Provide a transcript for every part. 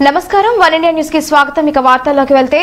నమస్కారం one India news కి స్వాగతం ఇక వార్తల్లోకి వెళ్తే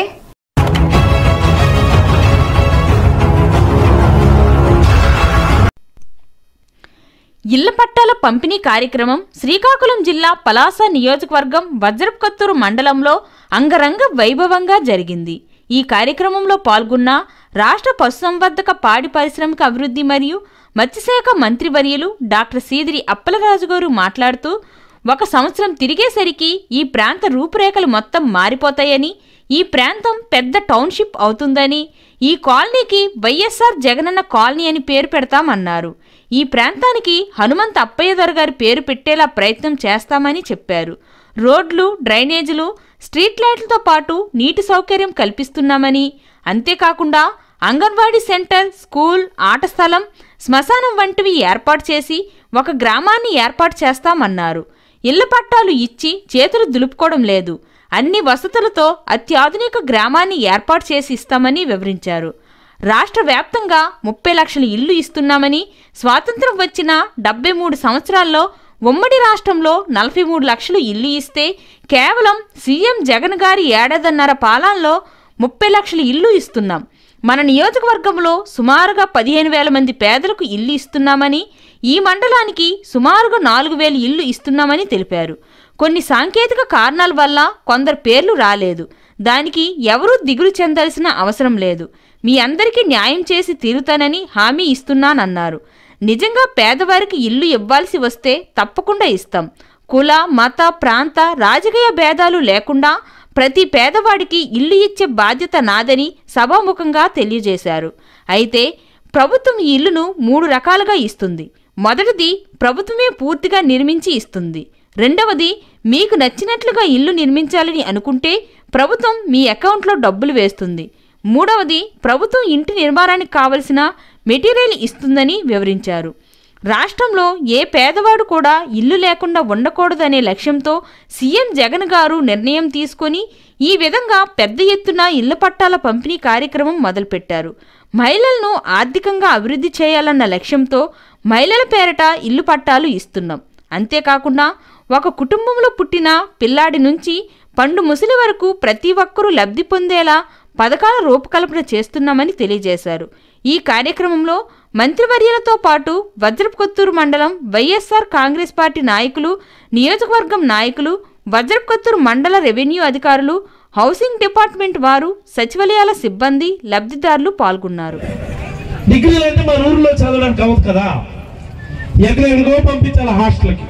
ఇళ్ల పట్టాల పంపిణీ కార్యక్రమం శ్రీకాకుళం జిల్లా పలాస నియోజకవర్గం వజ్రపుకొత్తూరు మండలంలో అంగరంగ వైభవంగా జరిగింది ఈ కార్యక్రమంలో పాల్గొన్న రాష్ట్ర పశుసంవర్ధక పాడి పారిశ్రామిక అభివృద్ధి మరియు మత్స్యశాఖ మంత్రివర్యులు డాక్టర్ సీదిరి అప్పలరాజు గారు మాట్లాడుతూ ఒక సంవత్సరం తిరిగేసరికి ఈ ప్రాంత రూపురేఖలు మొత్తం మారిపోతాయని ఈ ప్రాంతం పెద్ద టౌన్షిప్ అవుతుందని ఈ కాలనీకి వైఎస్ఆర్ జగనన్న కాలనీ అని పేరు పెడతామన్నారు ఈ ప్రాంతానికి హనుమంత్ అప్పయ్యదొర గారి పేరు పెట్టేలా ప్రయత్నం చేస్తామని చెప్పారు రోడ్లు డ్రైనేజీలు స్ట్రీట్ లైట్లతో పాటు నీటి సౌకర్యం కల్పిస్తున్నామని అంతేకాకుండా అంగన్వాడీ సెంటర్ స్కూల్ ఆట స్థలం శ్మశానం వంటివి ఏర్పాటు చేసి ఒక గ్రామాన్ని ఏర్పాటు చేస్తామన్నారు ఇళ్ల పట్టాలు ఇచ్చి చేతులు దులుపుకోవడం లేదు అన్ని వసతులతో అత్యాధునిక గ్రామాన్ని ఏర్పాటు చేసి ఇస్తామని వివరించారు రాష్ట్ర వ్యాప్తంగా ముప్పై లక్షల ఇల్లు ఇస్తున్నామని స్వాతంత్రం వచ్చిన డెబ్బై మూడు సంవత్సరాల్లో ఉమ్మడి రాష్ట్రంలో నలభై మూడు లక్షలు ఇల్లు ఇస్తే కేవలం సీఎం జగన్ గారి ఏడాదిన్నర పాలనలో ముప్పై లక్షల ఇల్లు ఇస్తున్నాం మన నియోజకవర్గంలో సుమారుగా పదిహేను వేల మంది పేదలకు ఇల్లు ఇస్తున్నామని ఈ మండలానికి సుమారుగా నాలుగు వేల ఇల్లు ఇస్తున్నామని తెలిపారు కొన్ని సాంకేతిక కారణాల వల్ల కొందరు పేర్లు రాలేదు దానికి ఎవరూ దిగులు చెందాల్సిన అవసరం లేదు మీ అందరికీ న్యాయం చేసి తీరుతానని హామీ ఇస్తున్నానన్నారు నిజంగా పేదవారికి ఇల్లు ఇవ్వాల్సి వస్తే తప్పకుండా ఇస్తాం కుల మత ప్రాంత రాజకీయ భేదాలు లేకుండా ప్రతి పేదవాడికి ఇల్లు ఇచ్చే బాధ్యత నాదని సభాముఖంగా తెలియజేశారు అయితే ప్రభుత్వం ఈ ఇల్లును మూడు రకాలుగా ఇస్తుంది మొదటిది ప్రభుత్వమే పూర్తిగా నిర్మించి ఇస్తుంది రెండవది మీకు నచ్చినట్లుగా ఇల్లు నిర్మించాలని అనుకుంటే ప్రభుత్వం మీ అకౌంట్లో డబ్బులు వేస్తుంది మూడవది ప్రభుత్వం ఇంటి నిర్మాణానికి కావలసిన మెటీరియల్ ఇస్తుందని వివరించారు రాష్ట్రంలో ఏ పేదవాడు కూడా ఇల్లు లేకుండా ఉండకూడదనే లక్ష్యంతో సీఎం జగన్ గారు నిర్ణయం తీసుకొని ఈ విధంగా పెద్ద ఎత్తున ఇళ్ల పట్టాల పంపిణీ కార్యక్రమం మొదలుపెట్టారు మహిళలను ఆర్థికంగా అభివృద్ధి చేయాలన్న లక్ష్యంతో మహిళల పేరట ఇల్లు పట్టాలు ఇస్తున్నాం అంతేకాకుండా ఒక కుటుంబంలో పుట్టిన పిల్లాడి నుంచి పండు ముసలి వరకు ప్రతి ఒక్కరూ లబ్ధి పొందేలా పథకాల రూపకల్పన చేస్తున్నామని తెలియజేశారు ఈ కార్యక్రమంలో మంత్రివర్యులతో పాటు వజ్రపుకొత్తూరు మండలం వైఎస్ఆర్ కాంగ్రెస్ పార్టీ నాయకులు నియోజకవర్గం నాయకులు వజ్రపుకొత్తూరు మండల రెవెన్యూ అధికారులు హౌసింగ్ డిపార్ట్మెంట్ వారు సచివాలయాల సిబ్బంది లబ్ధిదారులు పాల్గొన్నారు డిగ్రీలు అంటే మన ఊర్లో చదవడానికి అవ్వదు కదా ఎక్కడెక్కడికో పంపించాలి హాస్టల్కి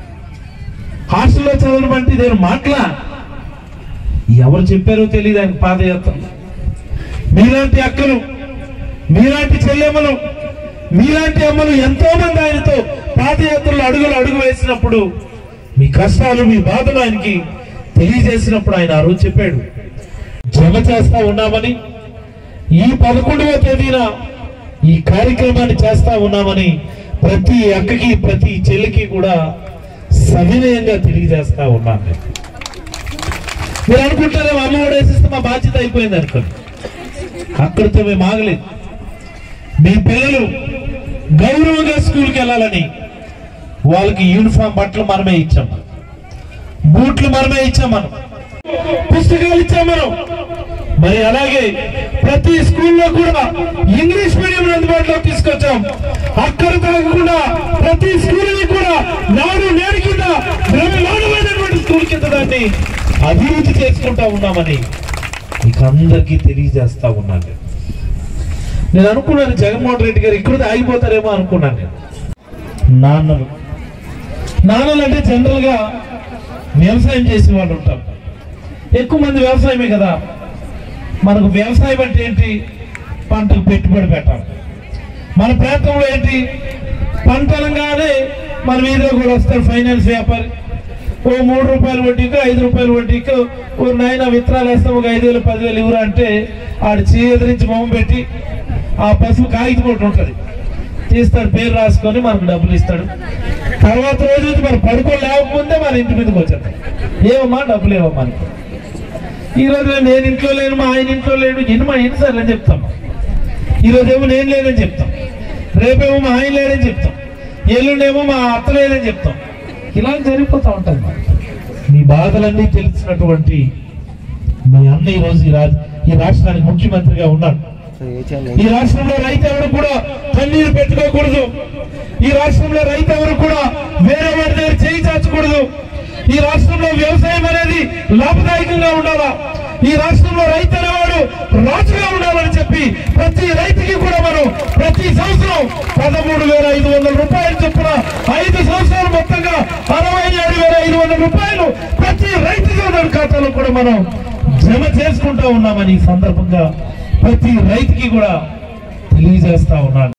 హాస్టల్లో చదవడం అంటే ఇదేం మాటలా ఎవరు చెప్పారో తెలియదు ఆయన పాదయాత్ర మీలాంటి అక్కలు మీలాంటి చెల్లెమ్మలు మీలాంటి అమ్మలు ఎంతో మంది ఆయనతో పాదయాత్రలో అడుగులు అడుగు వేసినప్పుడు మీ కష్టాలు మీ బాధలు ఆయనకి తెలియజేసినప్పుడు ఆయన ఆ రోజు చెప్పాడు జమ చేస్తా ఉన్నామని ఈ పదకొండవ తేదీన ఈ కార్యక్రమాన్ని చేస్తా ఉన్నామని ప్రతి అక్కకి ప్రతి చెల్లికి కూడా సవినయంగా తెలియజేస్తా ఉన్నాను నేను. మీరు అనుకుంటారేమో అమ్మ కూడా వేసిస్తే మా బాధ్యత అయిపోయింది అనుకోండి అక్కడితో మేము ఆగలేదు మీ పిల్లలు గౌరవంగా స్కూల్కి వెళ్ళాలని వాళ్ళకి యూనిఫామ్ బట్టలు మనమే ఇచ్చాం బూట్లు మనమే ఇచ్చాం మనం పుస్తకాలు ఇచ్చాం మనం మరి అలాగే ప్రతి స్కూల్లో కూడా ఇంగ్లీష్ మీడియం అందుబాటులో తీసుకొచ్చాం అక్కడ తగ్గకుండా ప్రతి స్కూల్ని కూడా నాడు నేడు కింద బ్రహ్మాండమైనటువంటి స్కూల్ కింద దాన్ని అభివృద్ధి చేసుకుంటా ఉన్నామని మీకు అందరికీ తెలియజేస్తా ఉన్నాను నేను. నేను అనుకున్నాను జగన్మోహన్ రెడ్డి గారు ఇక్కడ ఆగిపోతారేమో అనుకున్నాను నేను నాన్నలు నాన్నలు అంటే జనరల్ గా వ్యవసాయం చేసే వాళ్ళు ఉంటారు ఎక్కువ మంది వ్యవసాయమే కదా మనకు వ్యవసాయం అంటే ఏంటి పంటకు పెట్టుబడి పెట్టాలి మన ప్రాంతంలో ఏంటి పంటలంగానే మన వీధిలో కూడా వస్తారు ఫైనాన్స్ వ్యాపారి ఓ మూడు రూపాయల వడ్డీకి ఐదు రూపాయల వడ్డీకి ఓ నాయన విత్తనాలు వేస్తాం ఒక ఐదు వేలు పదివేలు ఇవ్వరా అంటే ఆడు చేదరించి మొహం పెట్టి ఆ పసుపు కాగితం ఒకటి ఉంటుంది తీస్తాడు పేరు రాసుకొని మనకు డబ్బులు ఇస్తాడు తర్వాత రోజు నుంచి మనం పడుకొని లేకపోతే మన ఇంటి మీదకి వచ్చేస్తాం ఏమమ్మా డబ్బులు ఏమమ్మా అని. ఈ రోజు నేను ఇంట్లో లేను మా ఆయన ఇంట్లో లేడు ఎన్ని మా ఎన్నిసార్లు అని చెప్తాం ఈ రోజు ఏమో నేను లేనని చెప్తాం రేపేమో మా ఆయన లేడని చెప్తాం ఎల్లుండేమో మా అత్త లేదని చెప్తాం ఇలా జరిగిపోతూ ఉంటుంది మరి మీ బాధలన్నీ తెలిసినటువంటి మీ అన్న ఈ రోజు ఈ రాజ్ ఈ రాష్ట్రానికి ముఖ్యమంత్రిగా ఉన్నాడు ఈ రాష్ట్రంలో రైతు ఎవరు కూడా కన్నీరు పెట్టుకోకూడదు ఈ రాష్ట్రంలో రైతు ఎవరు కూడా వేరే వాడి దగ్గర చేయి చాచకూడదు ఈ రాష్ట్రంలో వ్యవసాయం అనేది లాభదాయకంగా ఉండాలా ఈ రాష్ట్రంలో రైతు అనేవాడు రాజుగా ఉండాలని చెప్పి ప్రతి రైతుకి కూడా మనం ప్రతి సంవత్సరం పదమూడు వేల ఐదు వందల రూపాయలు చొప్పున ఐదు సంవత్సరాలు మొత్తంగా అరవై ఏడు వేల ఐదు వందల రూపాయలు ప్రతి రైతు సోదరు ఖాతాలో కూడా మనం జమ చేసుకుంటా ఉన్నామని ఈ సందర్భంగా ప్రతి రైతుకి కూడా తెలియజేస్తా ఉన్నాను